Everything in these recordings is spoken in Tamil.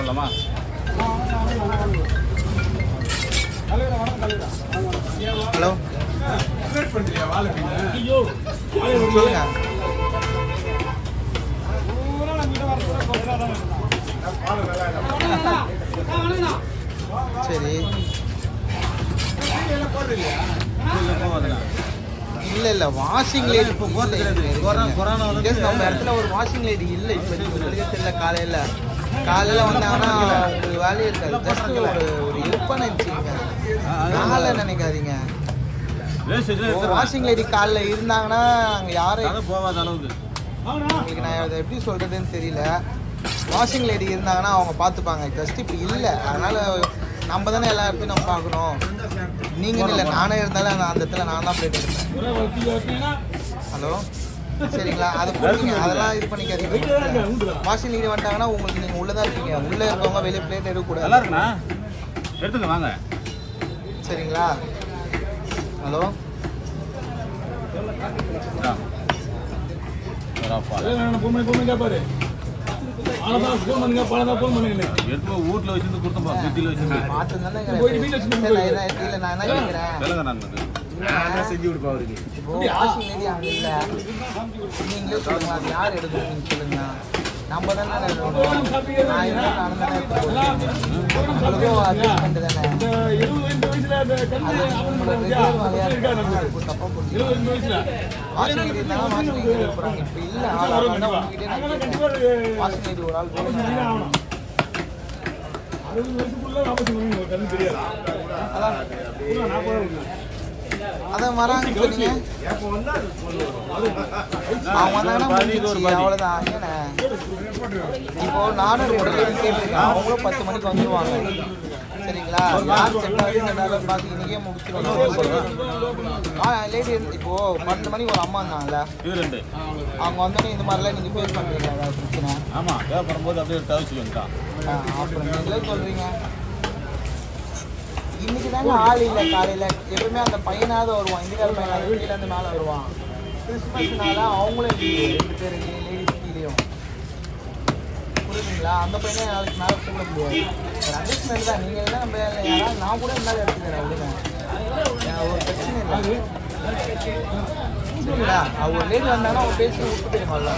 பண்ணலாமா ஹலோ சொல்லுங்க சரி இல்ல இல்ல வாஷிங் லேடி இப்போ கொரோனா வந்து நம்ம இடத்துல ஒரு வாஷிங் லேடி இல்ல இப்போ உங்களுக்கு தெரியல காலையில காலையில வந்தாங்கன்னா உங்களுக்கு வேலையே இருக்காது ஜஸ்ட் ஒரு ஒரு இருப்பான்னு நினைச்சிங்க நாளை நினைக்காதீங்க ஒரு வாஷிங் லேடி காலைல இருந்தாங்கன்னா அங்க யாரும் போகாத அளவுக்கு உங்களுக்கு நான் அதை எப்படி சொல்றதுன்னு தெரியல வாஷிங் லேடி இருந்தாங்கன்னா அவங்க பார்த்துப்பாங்க ஜஸ்ட் இப்போ இல்லை அதனால நம்ம தானே எல்லா இடத்தையும் நம்ம பார்க்கணும் நீங்கள் இல்லை நானே இருந்தாலும் நான் அந்த இடத்துல நான் தான் போயிட்டு இருக்கேன் ஹலோ சரிங்களா அதை புரிஞ்சுங்க அதெல்லாம் இது பண்ணிக்காதீங்க வாஷிங் லேடி வந்துட்டாங்கன்னா உங்களுக்கு நீங்கள் உள்ளே தான் இருக்கீங்க உள்ளே இருக்கவங்க வெளியே பிளேட் நல்லா எடுக்கக்கூடாது இருக்குண்ணா எடுத்துங்க வாங்க சரிங்களா ஹலோ இந்தா. வரப்பா. எடுத்து போய் வீட்ல வச்சிருந்து கொடுத்தோம்பா ஃப்ரிட்ஜில் வச்சிருந்து பார்த்து தானே இல்லை நான் என்ன கேட்குறேன் சொல்லுங்க நான் செஞ்சு கொடுப்பா அவருக்கு இப்போ வாஷிங் லேடி அங்கே இல்லை நீங்களே சொல்லுங்க அது யார் எடுக்கணும் நீங்கள் சொல்லுங்க நம்ம தானே எடுக்கணும் நான் இருந்தா நான் தானே எடுக்கணும் உங்களுக்கும் அட்ஜஸ்ட்மெண்ட் தானே அது உங்களோட ரெகுலர் வேலையாக இருக்கும் தப்பாக புரிஞ்சுக்கணும் வாஷிங் லேடி இருந்தாலும் வாஷிங் லேடி எடுக்கிறாங்க இப்போ இல்லை ஆள் வந்தால் உங்ககிட்டே நான் கேட்டேன் வாஷிங் லேடி ஒரு ஆள் வேணும். அதான் வராங்க சொன்னீங்க அவங்க வந்தாங்கன்னா முடிஞ்சிச்சு அவ்வளோதான் ஏண்ணே இப்போ நானும் ரெண்டு லேடி கேட்டிருக்கேன் அவங்களும் பத்து மணிக்கு வந்துருவாங்க சரிங்களா யார் செட் ஆகுது செட் ஆகுது பார்த்து இன்னைக்கே முடிச்சிருவாங்க ஆ லேடி இப்போ பன்னெண்டு மணிக்கு ஒரு அம்மா இருந்தாங்கல்ல இது ரெண்டு அவங்க வந்தோடனே இந்த மாதிரிலாம் நீங்கள் ஃபேஸ் பண்ணுறீங்க ஏதாவது பிரச்சனை ஆமா தேவைப்படும் போது அப்படியே தவிச்சு வந்துட்டான் ஆ, அப்புறம் நீங்களே சொல்கிறீங்க இன்னைக்கு தாங்க ஆள் இல்லை காலையில் எப்பவுமே அந்த பையனாவது வருவான் இந்திக்கார பையனாவது கீழேருந்து மேலே வருவான் கிறிஸ்மஸ்னால அவங்களும் leave, ரெண்டு பேர் லேடிஸ் கீழேயும் புரியுதுங்களா அந்த பையனை நாளைக்கு மேலே கூப்பிட முடியாது ஒரு அட்ஜஸ்ட்மெண்ட் தான் நீங்கள் என்ன நம்ம யாராவது நான் கூட இருந்தாலும் எடுத்துக்கிறேன் விடுங்க எனக்கு ஒரு பிரச்சனை இல்லை சரிங்களா அவங்க ஒரு லேடி வந்தாங்கன்னா அவங்க பேசி விட்டு போயிருமால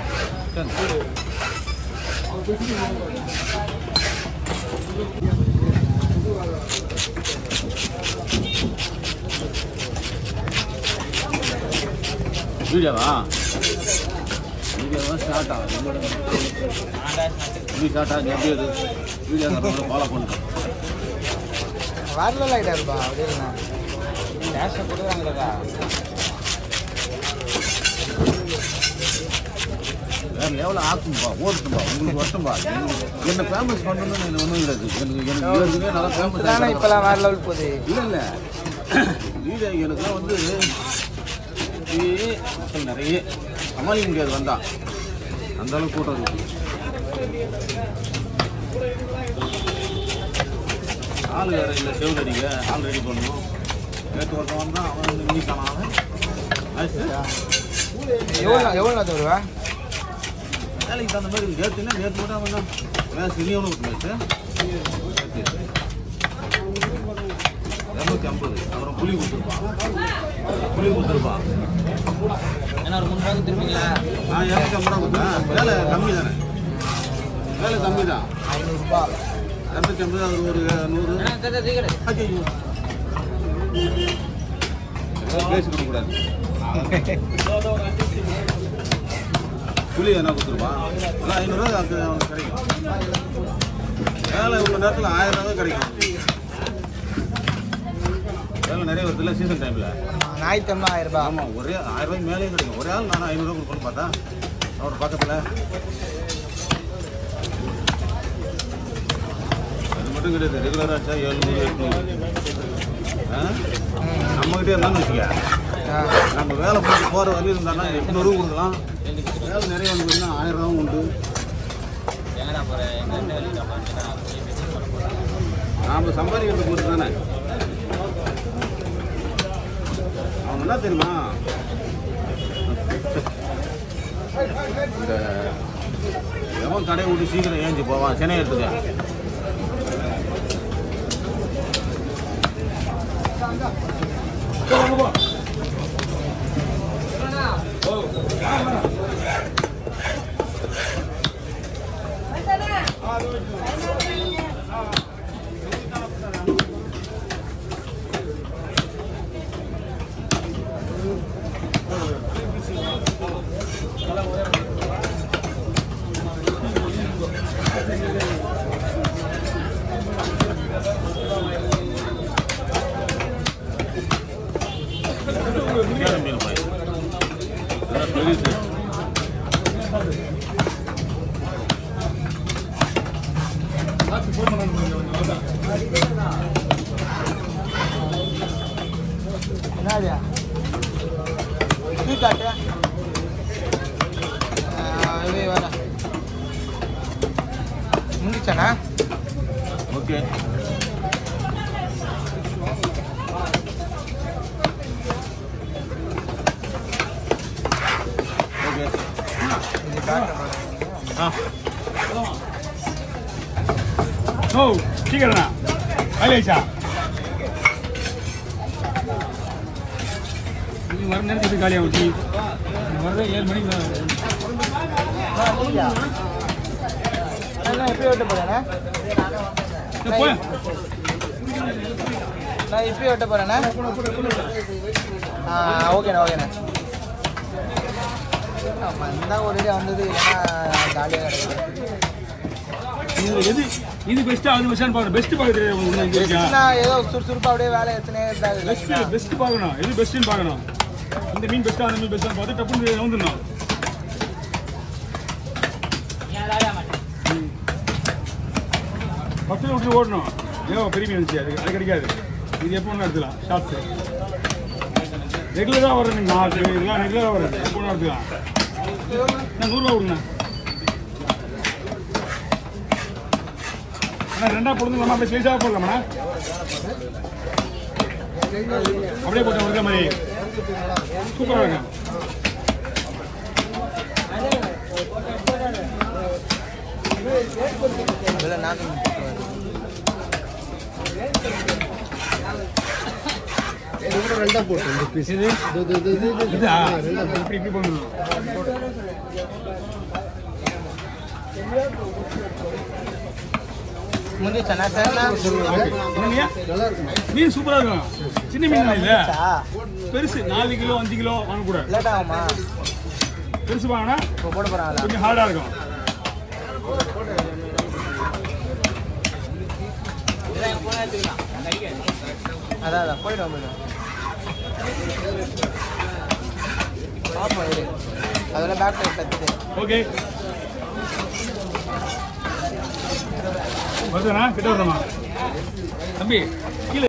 வீடியோவா வீடியோவா ஸ்டார்ட் ஆகும் இது ஸ்டார்ட் ஆகுது எப்படி அது வீடியோ ஃபாலோ பண்ணுறோம் வேற ஆகிட்டா இருப்பா அப்படியே இருந்தா டேஷை கொடுக்குறாங்களா வேற லெவலில் ஆக்கும்பா ஓட்டும்பா உங்களுக்கு வரட்டும்பா என்ன ஃபேமஸ் பண்ணணும்னு எனக்கு ஒன்றும் கிடையாது எனக்கு எனக்கு ஏற்கனவே நல்லா ஃபேமஸ் தானே இப்போலாம் வேற லெவல் போகுது இல்லை இல்லை வீடியோ எனக்குலாம் வந்து இப்படியே மக்கள் நிறைய சமாளிக்க முடியாது வந்தா அந்த அளவுக்கு கூட்டம் இருக்கு ஆள் வேறு இல்லை செவல் அடிக்க ஆள் ரெடி பண்ணணும் நேற்று ஒருத்தன் வந்தான் அவன் வந்து இன்னைக்கு அவன் எவ்வளோ எவ்வளோ நேரத்தை வருவேன் வேலைக்கு தகுந்த மாதிரி நேற்றுனா நேற்று மட்டும் அவன் மேட்ச் இனி எவ்வளோ மேட்ச் இரநூத்தி ஐம்பது அப்புறம் புளி கொடுத்துருப்பான் புளி கொடுத்துருப்பான் என்ன ஒரு முன்னாடி திரும்பிங்களா நான் இரநூத்தி ஐம்பது ரூபா கொடுத்தேன் வேலை கம்மி தானே வேலை கம்மி தான் ஐநூறுரூபா இரநூத்தி ஐம்பது அது ஒரு நூறு ஐயோ பேசி கொடுக்கக்கூடாது புளி என்ன கொடுத்துருப்பான் எல்லாம் ஐநூறுரூவா அது அவனுக்கு கிடைக்கும் வேலை இவ்வளோ நேரத்தில் ஆயிரம் ரூபா தான் கிடைக்கும் வேலை நிறைய வருது இல்லை சீசன் டைமில் ஞாயிற்றுக்கிழமை ஆயிரம் ரூபாய் ஆமாம் ஒரே ஆயிரம் ரூபாய்க்கு மேலேயே கிடைக்கும் ஒரே ஆள் நானும் ஐநூறுரூவா கொடுக்கணும்னு பார்த்தா அவர் பக்கத்தில் அது மட்டும் கிடையாது ரெகுலராக ஆச்சா ஏழுநூறு எட்நூறு ஆ நம்மகிட்டே இருந்தாலும் வச்சுக்க ஆ நம்ம வேலை போட்டு போகிற வரையும் இருந்தாலும் எட்நூறு கொடுக்கலாம் வேலை நிறைய வந்து பார்த்தீங்கன்னா ஆயிரம் ரூபாவும் உண்டு நாம் சம்பாதிக்கிறத பொறுத்து தானே அவன் என்ன தெரியுமா இந்த இருக்கும் கடையை விட்டு சீக்கிரம் ஏஞ்சி போவான் சென்னை எடுத்துக்க முக்கியமான மீன் பாய் இதெல்லாம் பெருசு என்னது டீ காட்டு இது வர முடிச்சாண்ணா ஓகே ஓகே இது காட்டு ஆ ஓ சீக்கிரண்ணா காலியாச்சா இது வர நேரத்துக்கு காலியாகும் டீ வரதே ஏழு மணிக்கு தான் வருது. அண்ணா எப்படி வெட்ட போறேண்ணா சரி, போய் நான் இப்படி வெட்ட போறேண்ணா ஆ ஓகேண்ணா ஓகேண்ணா வந்தா ஒரு idea வந்தது இல்லைன்னா ஜாலியாக கிடைக்கும் இது எது இது பெஸ்ட்டா அது பெஸ்ட்டான்னு பார்க்கணும் பெஸ்ட் பார்க்க தெரியாது உங்களுக்கு இங்க இருக்கா நான் ஏதோ சுறுசுறுப்பா அப்படியே வேலை எத்தனை பெஸ்ட் பெஸ்ட் பார்க்கணும் எது பெஸ்ட்னு பார்க்கணும் இந்த மீன் பெஸ்ட்டா அந்த மீன் பெஸ்ட்டான்னு பார்த்து டப்புன்னு வந்துடணும் பத்தில் விட்டு ஓடணும் ஏதோ பெரிய மீன் இருந்துச்சு அது அது கிடைக்காது இது எப்போ ஒன்று எடுத்துக்கலாம் ஷார்ட்ஸு ரெகுலராக வர மீன் நாலு இதெல்லாம் ரெகுலராக வருது எப்போ ஒன்று எடுத்துக்கலாம் நான் நூறுரூவா கொடுங்க அண்ணா ரெண்டா போடுங்க அப்படியே ஸ்லைஸாக போடலாமாண்ணா அப்படியே போட்ட ஒரு மாதிரி சூப்பராக இருக்கும் அதில் நான் இதா இப்படி இப்படி பண்ணணும் முடிஞ்சிச்சாண்ணா சரிண்ணா ஓகே என்னங்கய்யா மீன் சூப்பராக இருக்கும் சின்ன மீன் இல்லை பெருசு நாலு கிலோ அஞ்சு கிலோ வாங்கக்கூடாது லேட் ஆகுமா பெருசு வாங்கினா இப்போ போட போகிறாங்களா கொஞ்சம் ஹார்டாக இருக்கும் அதான் அதான் போயிட்டு வந்துடும் பார்ப்போம் இரு அதெல்லாம் பேக் சைட் கற்றுட்டு ஓகே வருதுண்ணா கிட்ட வருதுமா தம்பி கீழே